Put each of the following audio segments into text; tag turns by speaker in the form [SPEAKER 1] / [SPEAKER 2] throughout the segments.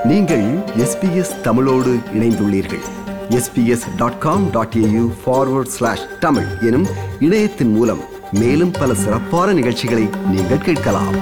[SPEAKER 1] நீங்கள் எஸ்பிஎஸ் தமிழோடு இணைந்துள்ளீர்கள் SBS dot com dot AU forward slash Tamil எனும் இணையத்தின் மூலம் மேலும் பல சிறப்பான நிகழ்ச்சிகளை நீங்கள் கேட்கலாம்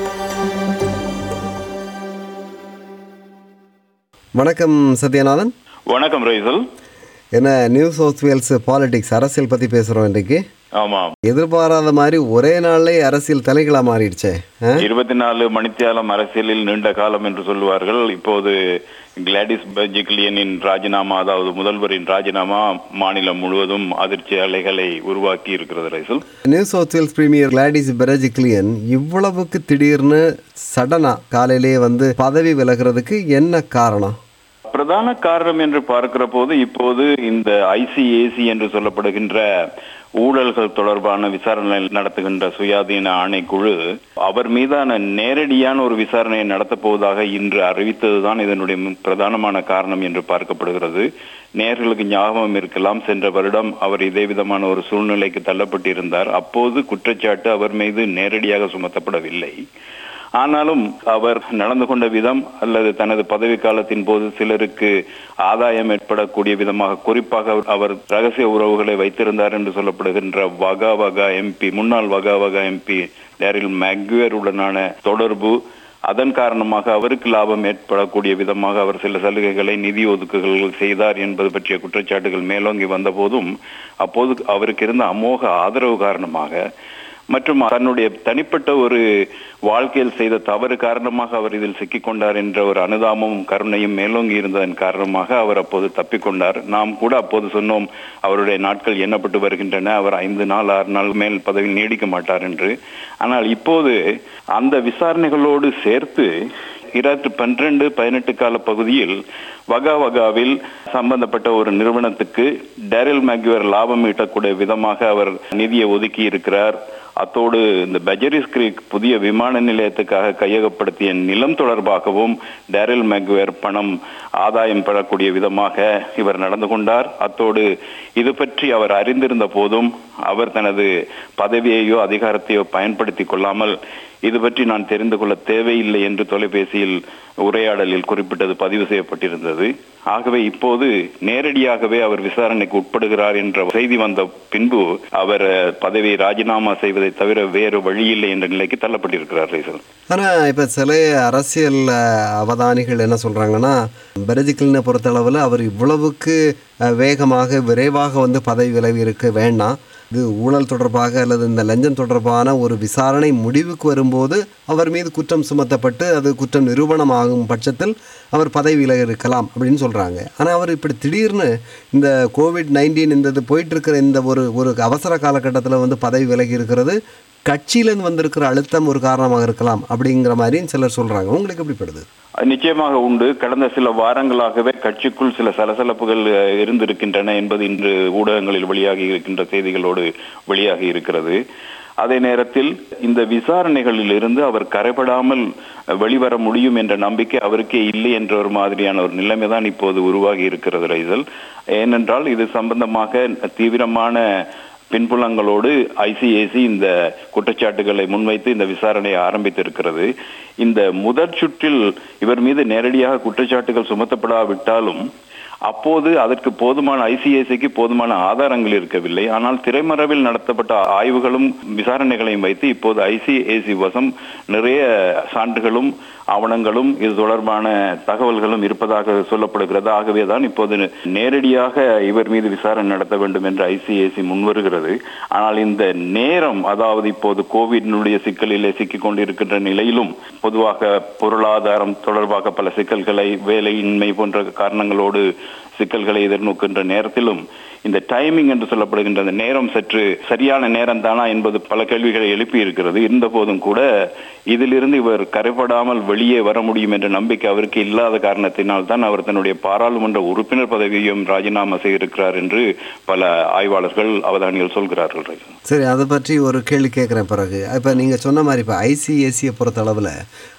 [SPEAKER 2] வணக்கம் சத்யநாதன்
[SPEAKER 3] வணக்கம் ரைசல்
[SPEAKER 2] என்ன நியூ சவுத் வேல்ஸ் பாலிடிக்ஸ் அரசியல் பற்றி பேசுகிறோம் இன்றைக்கு
[SPEAKER 3] ஆமாம்
[SPEAKER 2] எதிர்பாராத மாதிரி ஒரே நாள்லேயே அரசியல் தலைகளா மாறிடுச்சே ஆ?
[SPEAKER 3] இருபத்தி நாலு மணித்தியாலம் அரசியலில் நீண்ட காலம் என்று சொல்லுவார்கள் இப்போது கிளாடிஸ் பெர்ஜிக்லியனின் ராஜினாமா அதாவது முதல்வரின் ராஜினாமா மாநிலம் முழுவதும் அதிர்ச்சி அலைகளை உருவாக்கி இருக்கிறது ரைசல்
[SPEAKER 2] New South Wales premier Gladys Berejiklian இவ்வளவுக்கு திடீர்னு சடனா காலையிலேயே வந்து பதவி விலகிறதுக்கு என்ன காரணம்
[SPEAKER 3] பிரதான காரணம் என்று பார்க்கிற போது இப்போது இந்த ஐசிஏசி என்று சொல்லப்படுகின்ற ஊழல்கள் தொடர்பான விசாரணை நடத்துகின்ற சுயாதீன ஆணைக்குழு அவர் மீதான நேரடியான ஒரு விசாரணையை நடத்தப் போவதாக இன்று அறிவித்ததுதான் இதனுடைய மு- பிரதானமான காரணம் என்று பார்க்கப்படுகிறது நேர்களுக்கு ஞாபகம் இருக்கலாம் சென்ற வருடம் அவர் இதே விதமான ஒரு சூழ்நிலைக்கு தள்ளப்பட்டிருந்தார் அப்போது குற்றச்சாட்டு அவர் மீது நேரடியாக சுமத்தப்படவில்லை ஆனாலும் அவர் நடந்து கொண்ட விதம் அல்லது தனது பதவி காலத்தின் போது சிலருக்கு ஆதாயம் ஏற்படக்கூடிய விதமாக குறிப்பாக அவர்- அவர் ரகசிய உறவுகளை வைத்திருந்தார் என்று சொல்லப்படுகின்ற வகா வகா எம்பி முன்னாள் வகா வகா எம்பி டேரில் மேக்வேர் உடனான தொடர்பு அதன் காரணமாக அவருக்கு லாபம் ஏற்படக்கூடிய விதமாக அவர் சில சலுகைகளை நிதி ஒதுக்குகள் செய்தார் என்பது பற்றிய குற்றச்சாட்டுகள் மேலோங்கி வந்த போதும் அப்போது அவருக்கு இருந்த அமோக ஆதரவு காரணமாக மற்றும் தன்னுடைய தனிப்பட்ட ஒரு வாழ்க்கையில் செய்த தவறு காரணமாக அவர் இதில் சிக்கிக்கொண்டார் என்ற ஒரு அனுதாபமும் கருணையும் மேலோங்கி இருந்ததன் காரணமாக அவர் அப்போது தப்பிக்கொண்டார் நாம் கூட அப்போது சொன்னோம் அவருடைய நாட்கள் எண்ணப்பட்டு வருகின்றன அவர் ஐந்து நாள் ஆறு நாள் மேல் பதவியில் நீடிக்க மாட்டார் என்று ஆனால் இப்போது அந்த விசாரணைகளோடு சேர்த்து இரண்டு பன்னிரண்டு பதினெட்டு கால பகுதியில் வகா வகாவில் சம்பந்தப்பட்ட ஒரு நிறுவனத்துக்கு டேரில் மேக்யூவர் லாபம் ஈட்டக்கூடிய விதமாக அவர் நிதியை ஒதுக்கி இருக்கிறார் அத்தோடு இந்த பெஜரிஸ் கிரீக் புதிய விமான நிலையத்துக்காக கையகப்படுத்திய நிலம் தொடர்பாகவும் டேரில் மேக்வேர் பணம் ஆதாயம் பெறக்கூடிய விதமாக இவர் நடந்து கொண்டார் அத்தோடு இது பற்றி அவர் அறிந்திருந்த போதும் அவர் தனது பதவியையோ அதிகாரத்தையோ பயன்படுத்திக் கொள்ளாமல் இது பற்றி நான் தெரிந்து கொள்ள தேவையில்லை என்று தொலைபேசியில் உரையாடலில் குறிப்பிட்டது பதிவு செய்யப்பட்டிருந்தது ஆகவே இப்போது நேரடியாகவே அவர் விசாரணைக்கு உட்படுகிறார் என்ற செய்தி வந்த பின்பு அவர் அஹ், பதவியை ராஜினாமா செய்வதை தவிர வேறு வழியில்லை என்ற நிலைக்கு தள்ளப்பட்டிருக்கிறார் ரைசல்
[SPEAKER 2] ஆனா இப்ப சில அரசியல் அஹ், அவதானிகள் என்ன சொல்றாங்கன்னா பெரஜிக்கலினை பொறுத்தளவில் அவர் இவ்வளவுக்கு அஹ், வேகமாக விரைவாக வந்து பதவி விலகி இருக்க வேண்டாம் இது ஊழல் தொடர்பாக அல்லது இந்த லஞ்சம் தொடர்பான ஒரு விசாரணை முடிவுக்கு வரும்போது அவர் மீது குற்றம் சுமத்தப்பட்டு அது குற்றம் நிரூபணமாகும் பட்சத்தில் அவர் பதவி விலகி இருக்கலாம் அப்படின்னு சொல்றாங்க ஆனா அவர் இப்படி திடீர்னு இந்த கோவிட் நைன்டீன் இந்த இது போயிட்டு இருக்கிற இந்த ஒரு ஒரு அவசர காலகட்டத்தில் வந்து பதவி விலகி இருக்கிறது கட்சியிலேருந்து வந்திருக்கிற அழுத்தம் ஒரு காரணமாக இருக்கலாம் அப்படிங்கிற மாதிரியும் சிலர் சொல்றாங்க உங்களுக்கு எப்படிப்படுது
[SPEAKER 3] நிச்சயமாக உண்டு கடந்த சில வாரங்களாகவே கட்சிக்குள் சில சலசலப்புகள் அஹ், இருந்திருக்கின்றன என்பது இன்று ஊடகங்களில் வெளியாகி இருக்கின்ற செய்திகளோடு வெளியாகி இருக்கிறது அதே நேரத்தில் இந்த விசாரணைகளில் இருந்து அவர் கரைபடாமல் அஹ், வெளிவர முடியும் என்ற நம்பிக்கை அவருக்கே இல்லை என்ற ஒரு மாதிரியான ஒரு நிலைமை தான் இப்போது உருவாகி இருக்கிறது ரைசல் ஏனென்றால் இது சம்பந்தமாக தீவிரமான பின்புலங்களோடு ஐசிஏசி இந்த குற்றச்சாட்டுகளை முன்வைத்து இந்த விசாரணையை ஆரம்பித்திருக்கிறது இந்த முதற் சுற்றில் இவர் மீது நேரடியாக குற்றச்சாட்டுகள் சுமத்தப்படாவிட்டாலும் அப்போது அதற்கு போதுமான ஐசிஏசிக்கு போதுமான ஆதாரங்கள் இருக்கவில்லை ஆனால் திரைமறைவில் நடத்தப்பட்ட ஆய்வுகளும் விசாரணைகளையும் வைத்து இப்போது ஐசிஏசி வசம் நிறைய சான்றுகளும் ஆவணங்களும் இது தொடர்பான தகவல்களும் இருப்பதாக சொல்லப்படுகிறது ஆகவே தான் இப்போது நேரடியாக இவர் மீது விசாரணை நடத்த வேண்டும் என்று ஐசிஏசி முன்வருகிறது ஆனால் இந்த நேரம் அதாவது இப்போது கோவிட்னுடைய சிக்கலிலே சிக்கிக் கொண்டிருக்கின்ற நிலையிலும் பொதுவாக பொருளாதாரம் தொடர்பாக பல சிக்கல்களை வேலையின்மை போன்ற காரணங்களோடு சிக்கல்களை எதிர்நோக்கின்ற நேரத்திலும் இந்த டைமிங் என்று சொல்லப்படுகின்ற அந்த நேரம் சற்று சரியான நேரம் தானா என்பது பல கேள்விகளை எழுப்பி இருக்கிறது இருந்த போதும் கூட இதிலிருந்து இவர் கரைபடாமல் வெளியே வர முடியும் என்ற நம்பிக்கை அவருக்கு இல்லாத காரணத்தினால் தான் அவர் தன்னுடைய பாராளுமன்ற உறுப்பினர் பதவியையும் ராஜினாமா செய்திருக்கிறார் என்று பல ஆய்வாளர்கள் அவதானிகள் சொல்கிறார்கள் ரைசன்.
[SPEAKER 2] சரி அதை பற்றி ஒரு கேள்வி கேட்குறேன் பிறகு இப்போ நீங்கள் சொன்ன மாதிரி இப்போ ஐசிஏசியை பொறுத்த அளவில்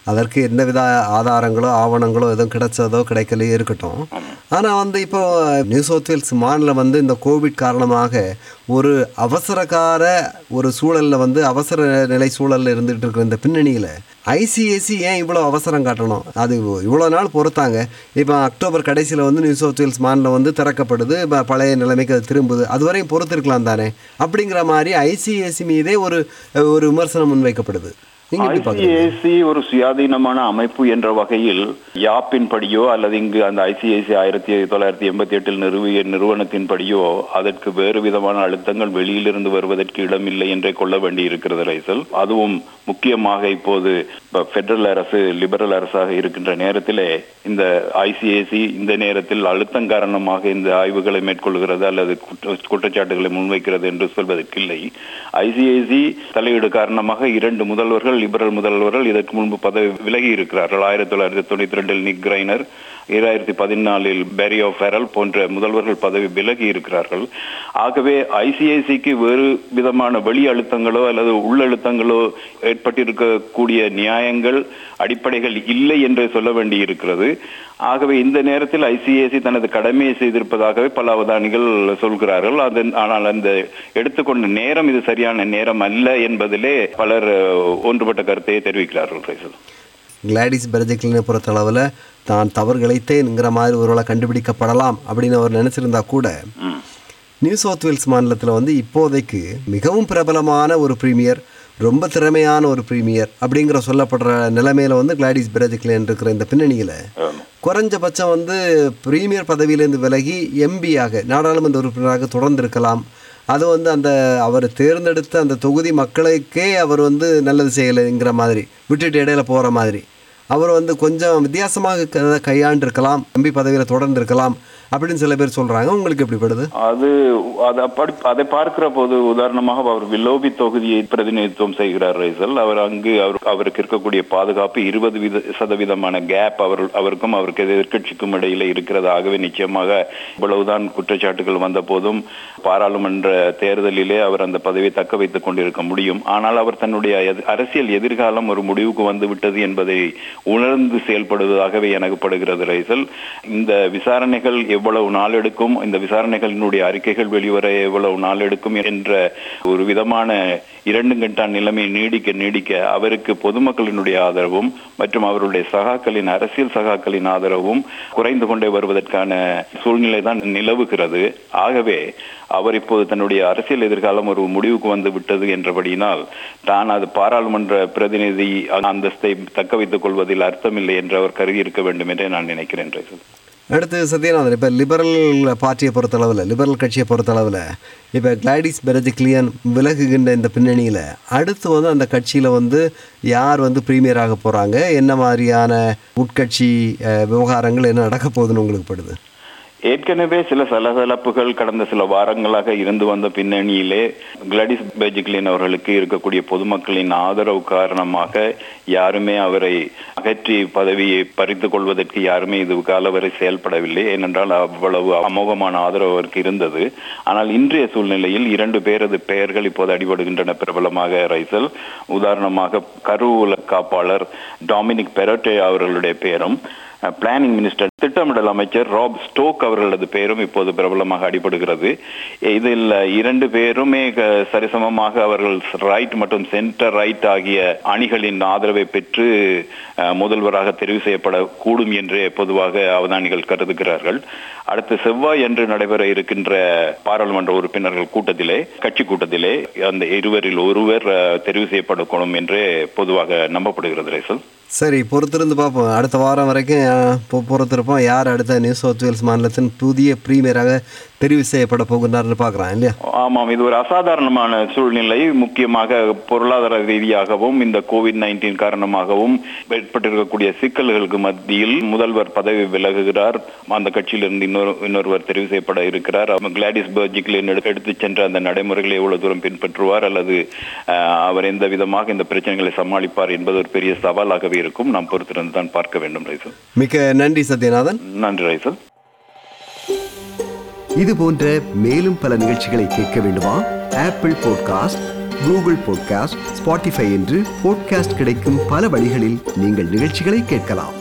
[SPEAKER 2] அதற்கு எந்தவித ஆதாரங்களோ ஆவணங்களோ எதுவும் கிடைச்சதோ கிடைக்கலையோ இருக்கட்டும் ஆனால் வந்து இப்போ நியூ சவுத் வேல்ஸ் மாநிலம் வந்து இந்த கோவிட் காரணமாக ஒரு அவசரகார ஒரு சூழலில் வந்து அவசர நிலை சூழலில் இருந்துகிட்டு இருக்கிற இந்த பின்னணியில் ஐசிஐசி ஏன் இவ்வளோ அவசரம் காட்டணும் அது இவ்வளோ நாள் பொறுத்தாங்க இப்போ அக்டோபர் கடைசியில் வந்து நியூ சவுத் வேல்ஸ் மாநிலம் வந்து திறக்கப்படுது ப- பழைய நிலைமைக்கு அது திரும்புது அதுவரையும் பொறுத்திருக்கலாம் தானே அப்படிங்கிற மாதிரி ஐசிஐசி மீதே ஒரு ஒரு விமர்சனம் முன்வைக்கப்படுது நீங்கள் எப்படி பார்க்குறீங்க
[SPEAKER 3] ஐசிஐசி ஒரு சுயாதீனமான அமைப்பு என்ற வகையில் யாப்பின் படியோ அல்லது இங்கு அந்த ஐசிஐசி ஆயிரத்தி தொள்ளாயிரத்தி எண்பத்தி எட்டில் நிறுவிய நிறுவனத்தின் படியோ அதற்கு வேறு விதமான அழுத்தங்கள் வெளியிலிருந்து வருவதற்கு இடமில்லை என்றே கொள்ள வேண்டி இருக்கிறது ரைசல் அதுவும் முக்கியமாக இப்போது பெடரல் அரசு லிபரல் அரசாக இருக்கின்ற நேரத்திலே இந்த ஐசிஐசி இந்த நேரத்தில் அழுத்தம் காரணமாக இந்த ஆய்வுகளை மேற்கொள்கிறது அல்லது குற்ற- குற்றச்சாட்டுகளை முன்வைக்கிறது என்று சொல்வதற்கில்லை ஐசிஐசி தலையீடு காரணமாக இரண்டு முதல்வர்கள் லிபரல் முதல்வர்கள் இதற்கு முன்பு பதவி விலகி இருக்கிறார்கள் ஆயிரத்தி தொள்ளாயிரத்தி தொண்ணூத்தி ரெண்டில் நிக் கிரைனர் இரண்டாயிரத்தி பதினாலில் பெரி ஆஃப் ஃபெரல் போன்ற முதல்வர்கள் பதவி விலகி இருக்கிறார்கள் ஆகவே ஐசிஐசிக்கு வேறு விதமான வெளி அழுத்தங்களோ அல்லது உள்ளழுத்தங்களோ ஏற்பட்டிருக்கக்கூடிய நியாயங்கள் அடிப்படைகள் இல்லை என்று சொல்ல வேண்டி இருக்கிறது ஆகவே இந்த நேரத்தில் ஐசிஐசி தனது கடமையை செய்திருப்பதாகவே பல அவதானிகள் சொல்கிறார்கள் அதன் ஆனால் அந்த எடுத்துக்கொண்ட நேரம் இது சரியான நேரம் அல்ல என்பதிலே பலர் அஹ், ஒன்றுபட்ட கருத்தையே தெரிவிக்கிறார்கள் ரைசல்
[SPEAKER 2] கிளாடிஸ் பெர்ஜிக்லினை பொறுத்தளவில் தான் தவறு இழைத்தேங்கிற மாதிரி ஒருவேளை கண்டுபிடிக்கப்படலாம் அப்படின்னு அவர் நினச்சிருந்தா கூட
[SPEAKER 3] ம்.
[SPEAKER 2] நியூ சவுத் வேல்ஸ் மாநிலத்தில் வந்து இப்போதைக்கு மிகவும் பிரபலமான ஒரு பிரீமியர் ரொம்ப திறமையான ஒரு பிரீமியர் அப்படிங்கிற சொல்லப்படுற நிலைமையில வந்து கிளாடிஸ் பெர்ஜிக்லின் இருக்கிற இந்த பின்னணியில்
[SPEAKER 3] ஆமா.
[SPEAKER 2] குறைஞ்சபட்சம் வந்து பிரீமியர் பதவியிலேருந்து விலகி எம்பியாக நாடாளுமன்ற உறுப்பினராக தொடர்ந்து இருக்கலாம் அது வந்து அந்த அவர் தேர்ந்தெடுத்த அந்த தொகுதி மக்களுக்கே அவர் வந்து நல்லது செய்யலைங்கிற மாதிரி விட்டுட்டு இடையில போகிற மாதிரி அவர் வந்து கொஞ்சம் வித்தியாசமாக க- கையாண்டிருக்கலாம் எம்பி பதவியில் தொடர்ந்து இருக்கலாம் அப்படின்னு சில பேர் சொல்கிறாங்க உங்களுக்கு எப்படி படுது
[SPEAKER 3] அது அது அப்படி அதை பார்க்கிற போது உதாரணமாக அவர் வில்லோபி தொகுதியை பிரதிநிதித்துவம் செய்கிறார் ரைசல் அவர் அங்கு அவர் அவருக்கு இருக்கக்கூடிய பாதுகாப்பு இருபது வித சதவீதமான கேப் அவர் அவருக்கும் அவருக்கு எதிர்க்கட்சிக்கும் இடையில இருக்கிறது ஆகவே நிச்சயமாக இவ்வளவுதான் குற்றச்சாட்டுகள் வந்த போதும் பாராளுமன்ற தேர்தலிலே அவர் அந்த பதவியை தக்க வைத்துக் கொண்டிருக்க முடியும் ஆனால் அவர் தன்னுடைய எதி- அரசியல் எதிர்காலம் ஒரு முடிவுக்கு வந்து விட்டது என்பதை உணர்ந்து செயல்படுவதாகவே எனக்கு படுகிறது ரைசல் இந்த விசாரணைகள் எவ்வளவு நாள் எடுக்கும் இந்த விசாரணைகளினுடைய அறிக்கைகள் வெளிவர எவ்வளவு நாள் எடுக்கும் என்ற ஒரு விதமான இரண்டு கண்டான் நிலைமை நீடிக்க நீடிக்க அவருக்கு பொதுமக்களினுடைய ஆதரவும் மற்றும் அவருடைய சகாக்களின் அரசியல் சகாக்களின் ஆதரவும் குறைந்து கொண்டே வருவதற்கான சூழ்நிலை தான் நிலவுகிறது ஆகவே அவர் இப்போது தன்னுடைய அரசியல் எதிர்காலம் ஒரு முடிவுக்கு வந்து விட்டது என்றபடியினால் தான் அது பாராளுமன்ற பிரதிநிதி அந்தஸ்தை தக்க வைத்துக் கொள்வதில் அர்த்தமில்லை என்று அவர் கருதி இருக்க வேண்டும் என்றே நான் நினைக்கிறேன் ரைசல்.
[SPEAKER 2] அடுத்து சத்யநாதன் இப்போ லிபரல் பார்ட்டியை பொறுத்தளவில் லிபரல் கட்சியை பொறுத்தளவில் இப்போ கிளாடிஸ் பெரஜிக்லியன் விலகுகின்ற இந்த பின்னணியில் அடுத்து வந்து அந்த கட்சியில் வந்து யார் வந்து பிரீமியராக போகிறாங்க என்ன மாதிரியான உட்கட்சி அஹ், விவகாரங்கள் என்ன நடக்க போகுதுன்னு உங்களுக்கு படுது
[SPEAKER 3] ஏற்கனவே சில சலசலப்புகள் கடந்த சில வாரங்களாக இருந்து வந்த பின்னணியிலே கிளாடிஸ் பெஜிக்லின் அவர்களுக்கு இருக்கக்கூடிய பொதுமக்களின் ஆதரவு காரணமாக யாருமே அவரை அகற்றி பதவியை பறித்துக் கொள்வதற்கு யாருமே இது கால வரை செயல்படவில்லை ஏனென்றால் அவ்வளவு அமோகமான ஆதரவு அவருக்கு இருந்தது ஆனால் இன்றைய சூழ்நிலையில் இரண்டு பேரது பெயர்கள் இப்போது அடிபடுகின்றன பிரபலமாக ரைசல் உதாரணமாக கருவூல காப்பாளர் டாமினிக் பெரோட்டே அவர்களுடைய பெயரும் பிளானிங் மினிஸ்டர் திட்டமிடல் அமைச்சர் ராப் ஸ்டோக் அவர்களது பெயரும் இப்போது பிரபலமாக அடிபடுகிறது இதில் இரண்டு பேருமே க- சரிசமமாக அவர்கள் ரைட் மற்றும் சென்டர் ரைட் ஆகிய அணிகளின் ஆதரவை பெற்று அஹ், முதல்வராக தெரிவு செய்யப்படக்கூடும் என்றே பொதுவாக அவதானிகள் கருதுகிறார்கள் அடுத்த செவ்வாய் என்று நடைபெற இருக்கின்ற பாராளுமன்ற உறுப்பினர்கள் கூட்டத்திலே கட்சி கூட்டத்திலே அந்த இருவரில் ஒருவர் அஹ், தெரிவு செய்யப்படக்கூடும் என்றே பொதுவாக நம்பப்படுகிறது ரைசல்
[SPEAKER 2] சரி பொறுத்திருந்து பார்ப்போம் அடுத்த வாரம் வரைக்கும் அஹ், பொ- பொறுத்திருப்போம் யார் அடுத்த நியூ சவுத் வேல்ஸ் மாநிலத்தின் புதிய பிரீமியராக தெரிவு செய்யப்பட போகின்றார்னு பார்க்குறான் இல்லையா
[SPEAKER 3] ஆமாம் இது ஒரு அசாதாரணமான சூழ்நிலை முக்கியமாக பொருளாதார ரீதியாகவும் இந்த கோவிட் நைன்டீன் காரணமாகவும் ஏற்பட்டிருக்கக்கூடிய சிக்கல்களுக்கு மத்தியில் முதல்வர் பதவி விலகுகிறார் அந்த கட்சியிலிருந்து இன்னொரு இன்னொருவர் தெரிவு செய்யப்பட இருக்கிறார் அவர் கிளாடிஸ் பர்ஜிக்லின் எடுத்து சென்ற அந்த நடைமுறைகளை எவ்வளவு தூரம் பின்பற்றுவார் அல்லது அஹ், அவர் எந்த விதமாக இந்த பிரச்சனைகளை சமாளிப்பார் என்பது ஒரு பெரிய சவாலாகவே இருக்கும் நாம் பொறுத்திருந்து தான் பார்க்க வேண்டும் ரைசல்
[SPEAKER 2] மிக்க நன்றி சத்யநாதன்
[SPEAKER 3] நன்றி ரைசல்
[SPEAKER 1] இது போன்ற மேலும் பல நிகழ்ச்சிகளை கேட்க வேண்டுமா Apple podcast Google podcast Spotify என்று பாட்காஸ்ட் கிடைக்கும் பல வழிகளில் நீங்கள் நிகழ்ச்சிகளை கேட்கலாம்